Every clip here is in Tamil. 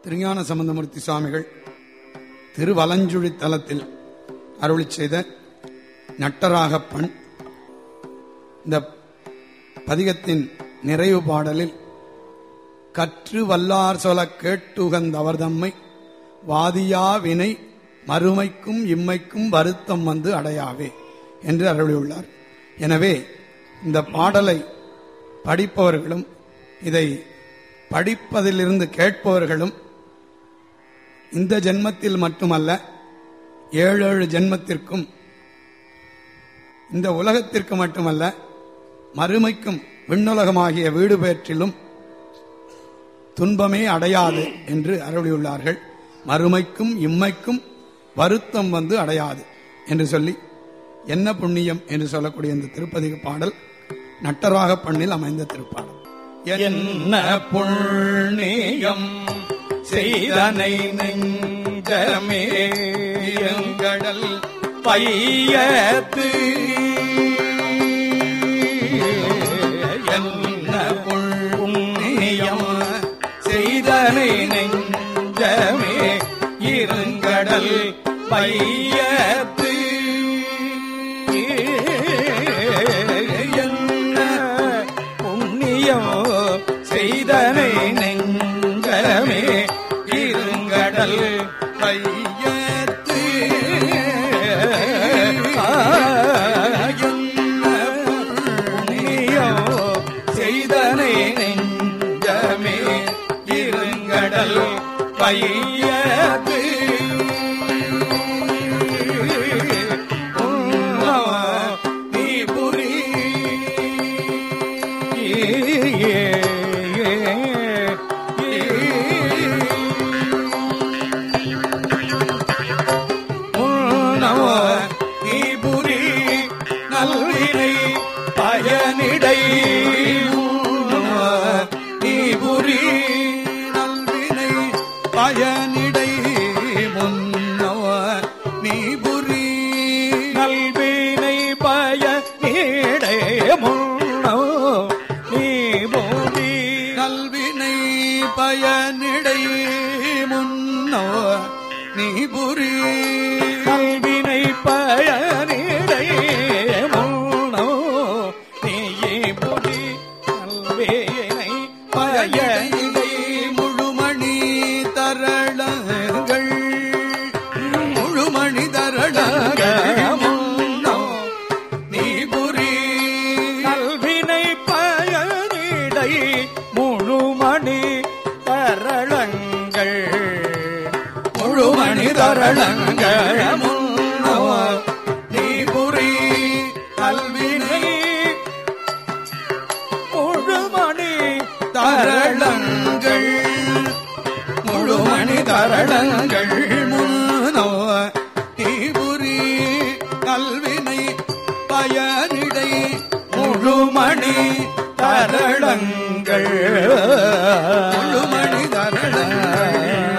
திருஞான சம்பந்தமூர்த்தி சுவாமிகள் திருவலஞ்சுழி தலத்தில் அருளி செய்த நட்டராகப்பண் இந்த பதிகத்தின் நிறைவு பாடலில் கற்று வல்லார் சொல கேட்டுகந்தவர் தம்மை வாதியா வினை மறுமைக்கும் இம்மைக்கும் வருத்தம் வந்து அடையாவே என்று அருளியுள்ளார் எனவே இந்த பாடலை படிப்பவர்களும் இதை படிப்பதிலிருந்து கேட்பவர்களும் இந்த ஜென்மத்தில் மட்டுமல்ல ஏழு ஏழு ஜென்மத்திற்கும் இந்த உலகத்திற்கு மட்டுமல்ல மறுமைக்கும் விண்ணுலகமாகிய வீடு பேற்றிலும் துன்பமே அடையாது என்று அருளியுள்ளார்கள் மறுமைக்கும் இம்மைக்கும் வருத்தம் வந்து அடையாது என்று சொல்லி என்ன புண்ணியம் என்று சொல்லக்கூடிய இந்த திருப்பதிக பாடல் நட்டராக பண்ணில் அமைந்த திருப்பாடல் என்ன புண்ணியம் செய்தனை நெஞ்சமே எங்கடல் பையத்து என்ன புண்ணியம் செய்தனை நெஞ்சமே இருங்கடல் பையத்து என்ன புண்ணியம் செய்தனை நெஞ்சமே இருங்கடல் பையத்து புண்ணியம் செய்தனை நெஞ்சமே இருங்கடல் பையத்து நீ புரி நீ புரி நல்வினை பயனிடை நீ புரி நல்வினை பயனிடை முன்னவ நீ புரி நல்வினை பயனிடை முன்னோ நீ புரி நல்வினை பயனிடை முன்னவ நீ புரி கல்வினை பயனிடை முன்னோ நீ புரி கல்வினை பயனிடை முழுமணி தரளங்கள் முழுமணி தரளங்கள் முன்னோ நீ புரி கல்வினை பயனிடை முழுமணி தரளங்கள் முழுமணி தரளங்கள் முன்னோ நீ புரி கல்வினை முழுமணி தரளங்கள் முழுமணி தரளங்கள் முன்னோ தீபுரி கல்வினை பயனிடை முழுமணி தரளங்கள் முழுமணி தரளங்கள்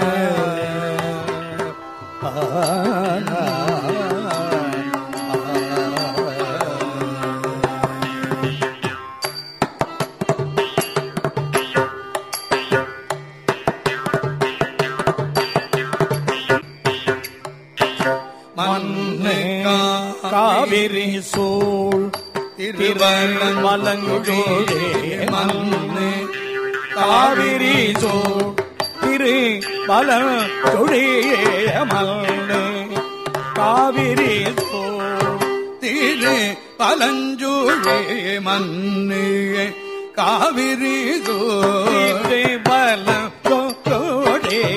மண்ணு காவிரி சூழ் திருவலங்குழே மண்ணு காவிரி சூழ் திரு பல தொழிய மல்னு காவிரி சூழ் திரு பலஞ்சூழே மண்ணு காவிரி திரு பல தொழிய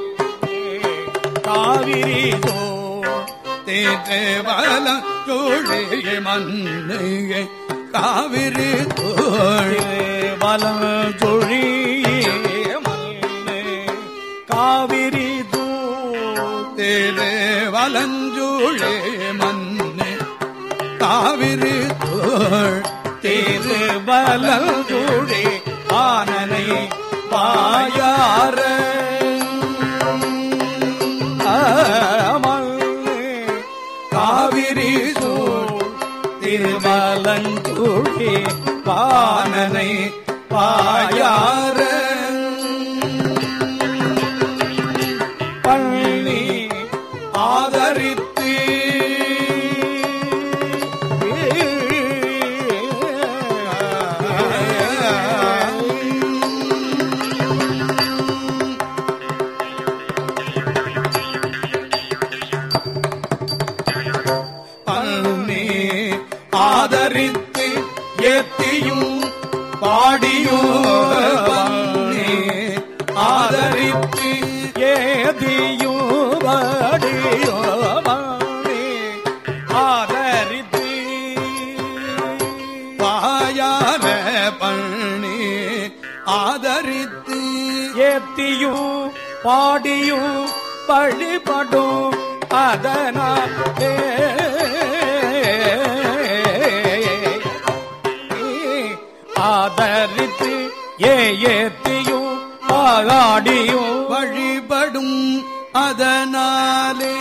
காவிரி சூழ் தேற்று பலஞ்சூழே மண்ணு காவிரி தோழ் வலம் தொழிய மல்னு காவிரி தூள் திரு வலஞ்சூழே மண்ணு காவிரி தோழ் திருவலங்குழி ஆனனை பாயார காவிரி சூழ் திருவலங்குழி பானனை பாயார ஆதரித்து ஏத்தியும் பாடியும் வழிபடும் அதனாலே ஆதரித்து ஏ ஏத்தியும் பாடியும் வழிபடும் அதனாலே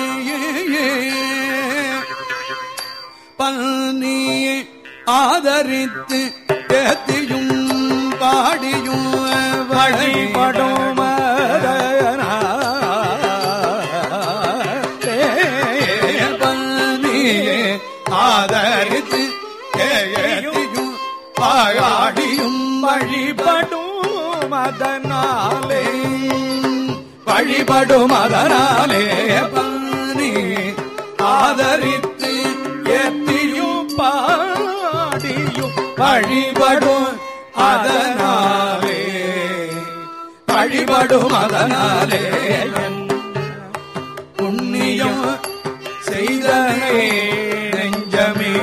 பல்னி ஆதரித்து ஏத்தியும் பாடியும் வழிபடும் பல்னி ஆதரித்து ஏத்தியும் பாடியும் வழிபடும் அதனாலே வழிபடும் அதனாலே பல்னி ஆதரித்து ஏத்தியும் பாடியும் வழிபடும் அதனாலே வழிபடும் அதனாலே புண்ணியம் செய்தனே நெஞ்சமே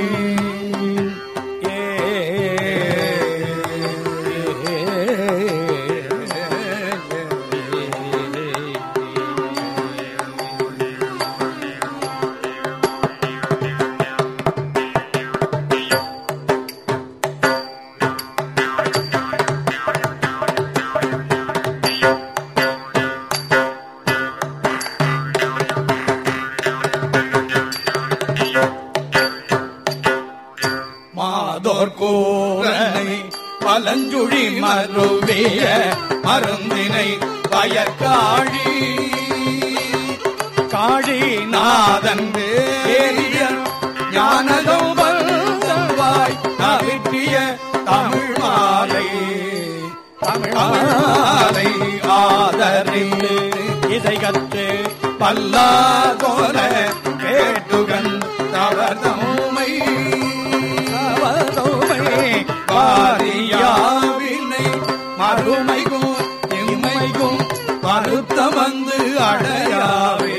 மாதோர் கோரனை பலஞ்சுழி மருவிய மருந்தினை வயக்காழி காழி நாதன் வேறிய ஞானகம் வல்வாய் நவிற்றிய தமிழ் மாலை தமிழ் மாலை ஆதரித்து இசை கற்று பல்லாதோல கேட்டுகன் தவறுமை பாரியாவினை மறுமைகும் இம்மைகும் வருத்த வந்து அடையாவே